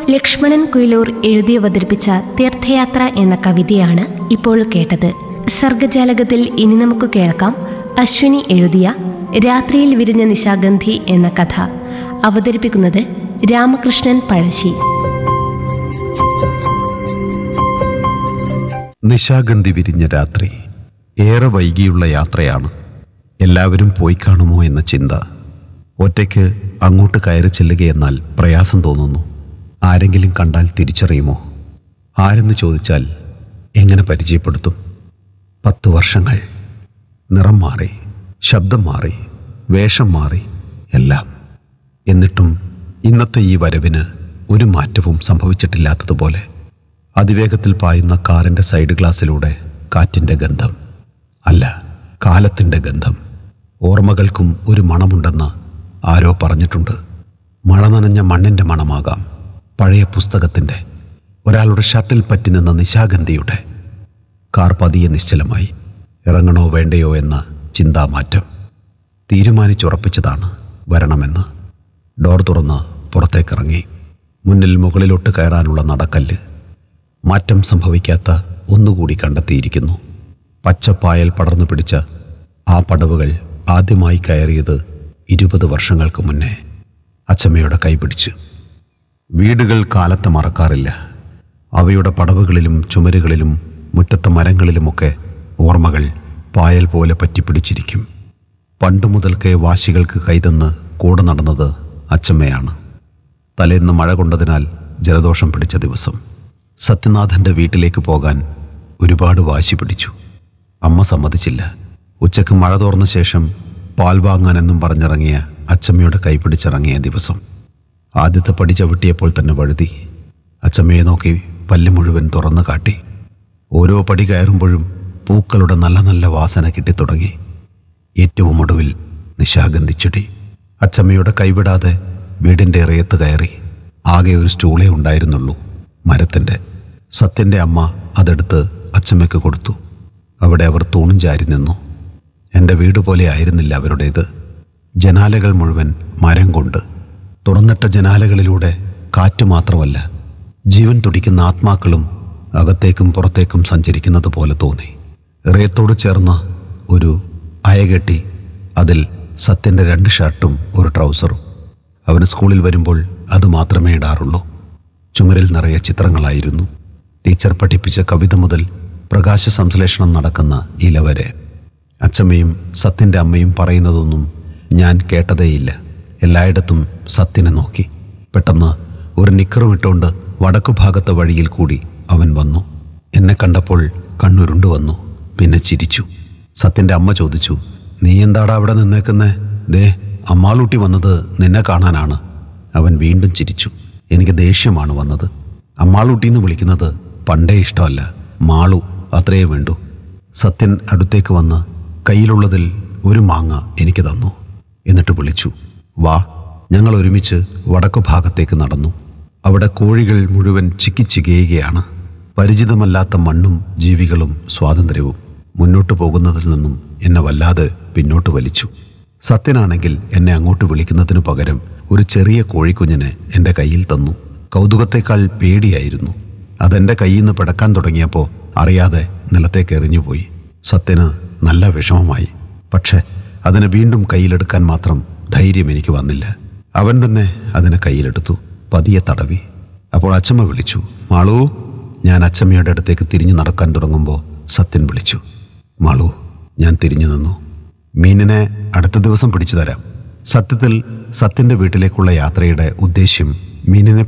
ലക്ഷ്മണൻ കുയിലൂർ എഴുതി അവതരിപ്പിച്ച തീർത്ഥയാത്ര എന്ന കവിതയാണ് ഇപ്പോൾ കേട്ടത് സർഗജാലകത്തിൽ ഇനി നമുക്ക് കേൾക്കാം അശ്വിനി എഴുതിയ രാത്രിയിൽ വിരിഞ്ഞ നിശാഗന്ധി എന്ന കഥ അവതരിപ്പിക്കുന്നത് രാമകൃഷ്ണൻ പഴശ്ശി നിശാഗന്ധി വിരിഞ്ഞ രാത്രി ഏറെ വൈകിയുള്ള യാത്രയാണ് എല്ലാവരും പോയി കാണുമോ എന്ന ചിന്ത ഒറ്റയ്ക്ക് അങ്ങോട്ട് കയറി ചെല്ലുകയെന്നാൽ പ്രയാസം തോന്നുന്നു ആരെങ്കിലും കണ്ടാൽ തിരിച്ചറിയുമോ ആരെന്ന് ചോദിച്ചാൽ എങ്ങനെ പരിചയപ്പെടുത്തും പത്ത് വർഷങ്ങൾ നിറം മാറി ശബ്ദം മാറി വേഷം മാറി എല്ലാം എന്നിട്ടും ഇന്നത്തെ ഈ വരവിന് ഒരു മാറ്റവും സംഭവിച്ചിട്ടില്ലാത്തതുപോലെ അതിവേഗത്തിൽ പായുന്ന കാറിൻ്റെ സൈഡ് ഗ്ലാസ്സിലൂടെ കാറ്റിൻ്റെ ഗന്ധം അല്ല കാലത്തിൻ്റെ ഗന്ധം ഓർമ്മകൾക്കും ഒരു മണമുണ്ടെന്ന് ആരോ പറഞ്ഞിട്ടുണ്ട് മഴ നനഞ്ഞ മണ്ണിൻ്റെ മണമാകാം പഴയ പുസ്തകത്തിൻ്റെ ഒരാളുടെ ഷട്ടിൽ പറ്റി നിന്ന നിശാഗന്ധിയുടെ കാർ പതിയെ നിശ്ചലമായി ഇറങ്ങണോ വേണ്ടയോ എന്ന ചിന്താമാറ്റം തീരുമാനിച്ചുറപ്പിച്ചതാണ് വരണമെന്ന് ഡോർ തുറന്ന് പുറത്തേക്കിറങ്ങി മുന്നിൽ മുകളിലോട്ട് കയറാനുള്ള നടക്കല്ല് മാറ്റം സംഭവിക്കാത്ത ഒന്നുകൂടി കണ്ടെത്തിയിരിക്കുന്നു പച്ചപ്പായൽ പടർന്നു പിടിച്ച ആ പടവുകൾ ആദ്യമായി കയറിയത് ഇരുപത് വർഷങ്ങൾക്ക് മുന്നേ അച്ചമ്മയുടെ കൈപിടിച്ച് വീടുകൾ കാലത്ത് മറക്കാറില്ല അവയുടെ പടവുകളിലും ചുമരുകളിലും മുറ്റത്തെ മരങ്ങളിലുമൊക്കെ ഓർമ്മകൾ പായൽ പോലെ പറ്റിപ്പിടിച്ചിരിക്കും പണ്ടു മുതൽക്കേ വാശികൾക്ക് കൈതന്ന് കൂടെ നടന്നത് അച്ചമ്മയാണ് തലേന്ന് മഴ കൊണ്ടതിനാൽ ജലദോഷം പിടിച്ച ദിവസം സത്യനാഥൻ്റെ വീട്ടിലേക്ക് പോകാൻ ഒരുപാട് വാശി പിടിച്ചു അമ്മ സമ്മതിച്ചില്ല ഉച്ചക്ക് മഴ തോർന്ന ശേഷം പാൽ വാങ്ങാനെന്നും പറഞ്ഞിറങ്ങിയ അച്ചമ്മയുടെ കൈ പിടിച്ചിറങ്ങിയ ദിവസം ആദ്യത്തെ പടി ചവിട്ടിയപ്പോൾ തന്നെ വഴുതി അച്ചമ്മയെ നോക്കി പല്ല് മുഴുവൻ തുറന്നു കാട്ടി ഓരോ പടി കയറുമ്പോഴും പൂക്കളുടെ നല്ല നല്ല വാസന കിട്ടിത്തുടങ്ങി ഏറ്റവും ഒടുവിൽ നിശാഗന്ധിച്ചെടി അച്ചമ്മയുടെ കൈവിടാതെ വീടിൻ്റെ ഇറയത്ത് കയറി ആകെ ഒരു സ്റ്റൂളേ ഉണ്ടായിരുന്നുള്ളൂ മരത്തിൻ്റെ സത്യൻ്റെ അമ്മ അതെടുത്ത് അച്ചമ്മയ്ക്ക് കൊടുത്തു അവിടെ അവർ തൂണും ചാരി നിന്നു എൻ്റെ വീട് പോലെ ആയിരുന്നില്ല അവരുടേത് ജനാലകൾ മുഴുവൻ മരം കൊണ്ട് തുറന്നിട്ട ജനാലകളിലൂടെ കാറ്റ് മാത്രമല്ല ജീവൻ തുടിക്കുന്ന ആത്മാക്കളും അകത്തേക്കും പുറത്തേക്കും സഞ്ചരിക്കുന്നത് പോലെ തോന്നി ഇറയത്തോട് ചേർന്ന് ഒരു അയകെട്ടി അതിൽ സത്യൻ്റെ രണ്ട് ഷർട്ടും ഒരു ട്രൗസറും അവന് സ്കൂളിൽ വരുമ്പോൾ അത് മാത്രമേ ഇടാറുള്ളൂ ചുമരിൽ നിറയെ ചിത്രങ്ങളായിരുന്നു ടീച്ചർ പഠിപ്പിച്ച കവിത മുതൽ പ്രകാശ സംശ്ലേഷണം നടക്കുന്ന ഇല വരെ അച്ചമ്മയും സത്യൻ്റെ അമ്മയും പറയുന്നതൊന്നും ഞാൻ കേട്ടതേയില്ല എല്ലായിടത്തും സത്യനെ നോക്കി പെട്ടെന്ന് ഒരു നിക്കറും ഇട്ടുകൊണ്ട് വടക്കു ഭാഗത്തെ വഴിയിൽ കൂടി അവൻ വന്നു എന്നെ കണ്ടപ്പോൾ കണ്ണുരുണ്ടു വന്നു പിന്നെ ചിരിച്ചു സത്യൻ്റെ അമ്മ ചോദിച്ചു നീ എന്താടാ അവിടെ നിന്നേക്കുന്നേ ദേ അമ്മാളൂട്ടി വന്നത് നിന്നെ കാണാനാണ് അവൻ വീണ്ടും ചിരിച്ചു എനിക്ക് ദേഷ്യമാണ് വന്നത് അമ്മാളൂട്ടി എന്ന് വിളിക്കുന്നത് പണ്ടേ ഇഷ്ടമല്ല മാളു അത്രയേ വേണ്ടൂ സത്യൻ അടുത്തേക്ക് വന്ന് കയ്യിലുള്ളതിൽ ഒരു മാങ്ങ എനിക്ക് തന്നു എന്നിട്ട് വിളിച്ചു വാ ഞങ്ങൾ ഒരുമിച്ച് വടക്കു ഭാഗത്തേക്ക് നടന്നു അവിടെ കോഴികൾ മുഴുവൻ ചിക്കിച്ചികയുകയാണ് പരിചിതമല്ലാത്ത മണ്ണും ജീവികളും സ്വാതന്ത്ര്യവും മുന്നോട്ട് പോകുന്നതിൽ നിന്നും എന്നെ വല്ലാതെ പിന്നോട്ട് വലിച്ചു സത്യനാണെങ്കിൽ എന്നെ അങ്ങോട്ട് വിളിക്കുന്നതിനു പകരം ഒരു ചെറിയ കോഴിക്കുഞ്ഞിനെ എൻ്റെ കയ്യിൽ തന്നു കൗതുകത്തേക്കാൾ പേടിയായിരുന്നു അതെൻ്റെ കയ്യിൽ നിന്ന് പിടക്കാൻ തുടങ്ങിയപ്പോൾ അറിയാതെ നിലത്തേക്ക് എറിഞ്ഞുപോയി സത്യന് നല്ല വിഷമമായി പക്ഷെ അതിനെ വീണ്ടും കയ്യിലെടുക്കാൻ മാത്രം ധൈര്യം എനിക്ക് വന്നില്ല അവൻ തന്നെ അതിനെ കയ്യിലെടുത്തു പതിയെ തടവി അപ്പോൾ അച്ചമ്മ വിളിച്ചു മാളു ഞാൻ അച്ചമ്മയുടെ അടുത്തേക്ക് തിരിഞ്ഞു നടക്കാൻ തുടങ്ങുമ്പോൾ സത്യൻ വിളിച്ചു മാളു ഞാൻ തിരിഞ്ഞു നിന്നു മീനിനെ അടുത്ത ദിവസം പിടിച്ചു തരാം സത്യത്തിൽ സത്യൻ്റെ വീട്ടിലേക്കുള്ള യാത്രയുടെ ഉദ്ദേശ്യം മീനിനെ